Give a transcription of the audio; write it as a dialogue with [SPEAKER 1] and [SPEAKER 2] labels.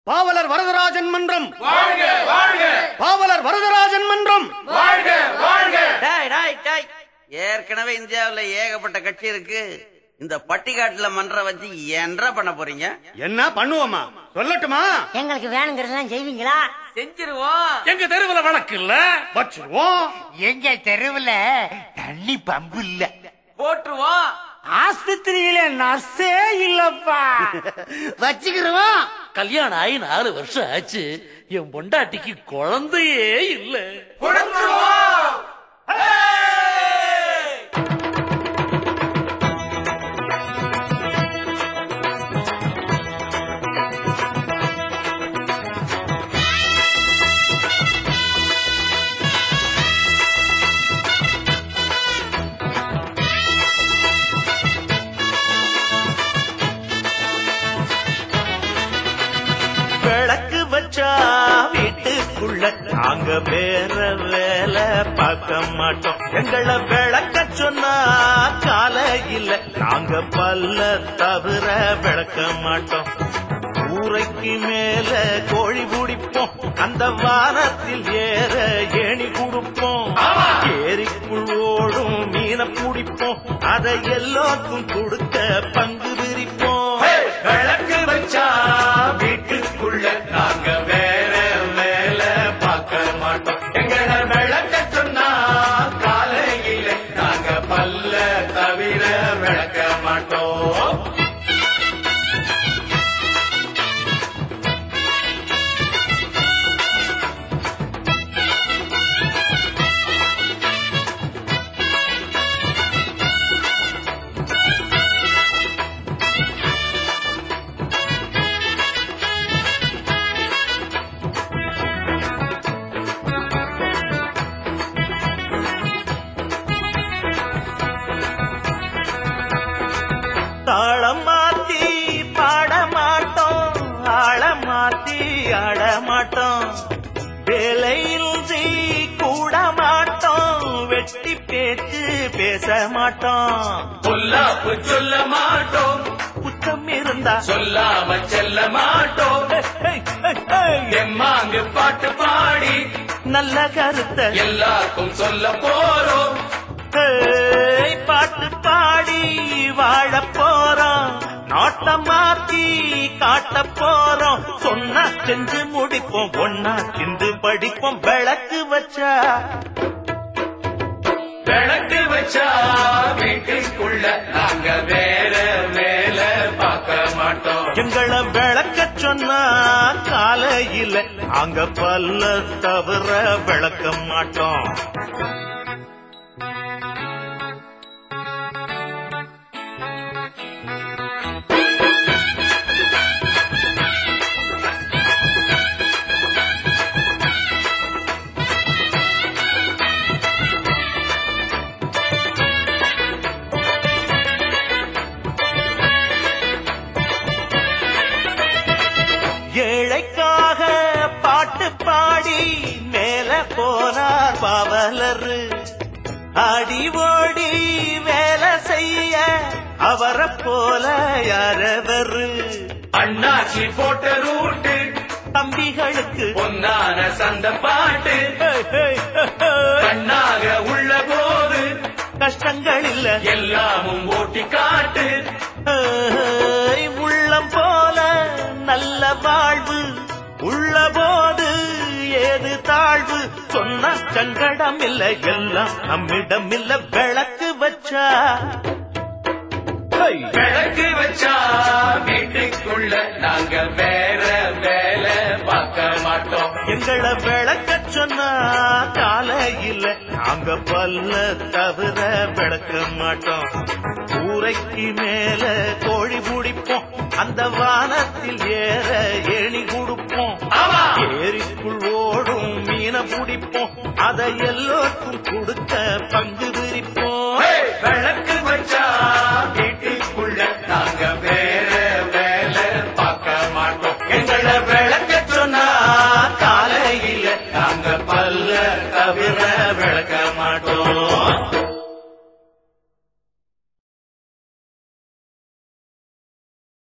[SPEAKER 1] பாவலர் வரதராஜன் மன்றம்
[SPEAKER 2] வாழ்க வாழ்க
[SPEAKER 1] பாவலர் வரதராஜன் மன்றம்
[SPEAKER 2] வாழ்க வாழ்க
[SPEAKER 3] டாய் டாய் டாய் ஏற்கனவே இந்தியாவுல ஏகப்பட்ட கட்சி இருக்கு இந்த பட்டிக்காட்டுல மன்றம் வச்சு என்ன பண்ண போறீங்க
[SPEAKER 1] என்ன பண்ணுவோமா சொல்லட்டுமா
[SPEAKER 4] எங்களுக்கு வேணுங்கிறதெல்லாம் செய்வீங்களா
[SPEAKER 3] செஞ்சிருவோம்
[SPEAKER 2] எங்க தெருவுல வழக்கு இல்ல
[SPEAKER 1] வச்சிருவோம்
[SPEAKER 5] எங்க தெருவுல தண்ணி பம்பு இல்ல
[SPEAKER 3] போட்டுருவோம்
[SPEAKER 4] ஆஸ்பத்திரியில நர்ஸே இல்லப்பா
[SPEAKER 1] வச்சுக்கிருவோம்
[SPEAKER 6] கல்யாணம் ஆகி நாலு வருஷம் ஆச்சு என் பொண்டாட்டிக்கு குழந்தையே இல்ல
[SPEAKER 2] கொடுத்துருவோம்
[SPEAKER 7] விளக்கு வச்சா வீட்டுக்குள்ள நாங்க வேற வேலை பார்க்க மாட்டோம் எங்களை விளக்க சொன்னா காலை இல்ல நாங்க பல்ல தவிர விளக்க மாட்டோம் ஊரைக்கு மேல கோழி பிடிப்போம் அந்த வானத்தில் ஏற ஏணி கொடுப்போம் ஏரிக்குள் ஓடும் மீனை பிடிப்போம் அதை எல்லோருக்கும் கொடுக்க பங்கு விரிப்போம்
[SPEAKER 2] விளக்கு வச்சா வீட்டுக்குள்ள நாங்க வேற வேல பார்க்க மாட்டோம் எங்களை விளக்க சொன்னா காலையில நாங்க பல்ல தவிர விளக்க மாட்டோம்
[SPEAKER 7] தாளம் மாத்தி பாட மாட்டோம் ஆள மாத்தி ஆட மாட்டோம் வேலையின்றி கூட மாட்டோம் வெட்டி பேச்சு பேச மாட்டோம்
[SPEAKER 2] பொல்லாப்பு சொல்ல மாட்டோம்
[SPEAKER 7] குத்தம் இருந்தா
[SPEAKER 2] சொல்லாம செல்ல மாட்டோம்
[SPEAKER 7] ஹேய், ஹேய், ஹேய்.
[SPEAKER 2] எம்மாங்கு பாட்டு பாடி
[SPEAKER 7] நல்ல கருத்தை
[SPEAKER 2] எல்லாருக்கும் சொல்ல போறோம்
[SPEAKER 7] ஹேய், பாட்டு பாடி வாழ போறோம் நாட்டை மாத்தி காட்ட போறோம் சொன்னா செஞ்சு முடிப்போம் ஒன்னா சிந்து படிப்போம் விளக்கு வச்சா
[SPEAKER 2] விளக்கு வச்சா வீட்டுக்குள்ள நாங்க வேற வேல பார்க்க மாட்டோம்
[SPEAKER 7] எங்களை விளக்க சொன்னா காலையில அங்க பல்ல தவிர விளக்க மாட்டோம் ஏழைக்காக பாட்டு பாடி மேல போனார் பாவலரு அடி ஓடி வேலை செய்ய அவரை போல யாரவரு
[SPEAKER 2] அண்ணாச்சி போட்ட ரூட்டு
[SPEAKER 7] தம்பிகளுக்கு
[SPEAKER 2] பொன்னான சந்த பாட்டு
[SPEAKER 7] ஹேய், ஹேய், ஹேய்.
[SPEAKER 2] கண்ணாக உள்ள போது
[SPEAKER 7] கஷ்டங்கள் இல்ல
[SPEAKER 2] எல்லாமும் ஓட்டி காட்டு
[SPEAKER 7] ஏய், உள்ளம் போல நல்ல வாழ்வு உள்ள போது ஏது தாழ்வு சொன்ன சங்கடம் இல்ல எல்லாம் நம்மிடம் இல்ல விளக்கு வச்சா ஹை.
[SPEAKER 2] விளக்கு வச்சா வீட்டுக்குள்ள நாங்க வேற வேலை பார்க்க மாட்டோம்
[SPEAKER 7] எங்களை விளக்க சொன்னா காலையில நாங்க பல்ல தவிர விளக்க மாட்டோம் கூரைக்கு மேல கோழி பிடிப்போம் அந்த வானத்தில் ஏற ஏணி கொடுப்போம்
[SPEAKER 2] ஆமா.
[SPEAKER 7] ஏரிக்குள் ஓடும் மீனை பிடிப்போம் அதை எல்லோருக்கும் கொடுக்க பங்கு விரிப்போம்
[SPEAKER 2] ஹே! விளக்கு வச்சா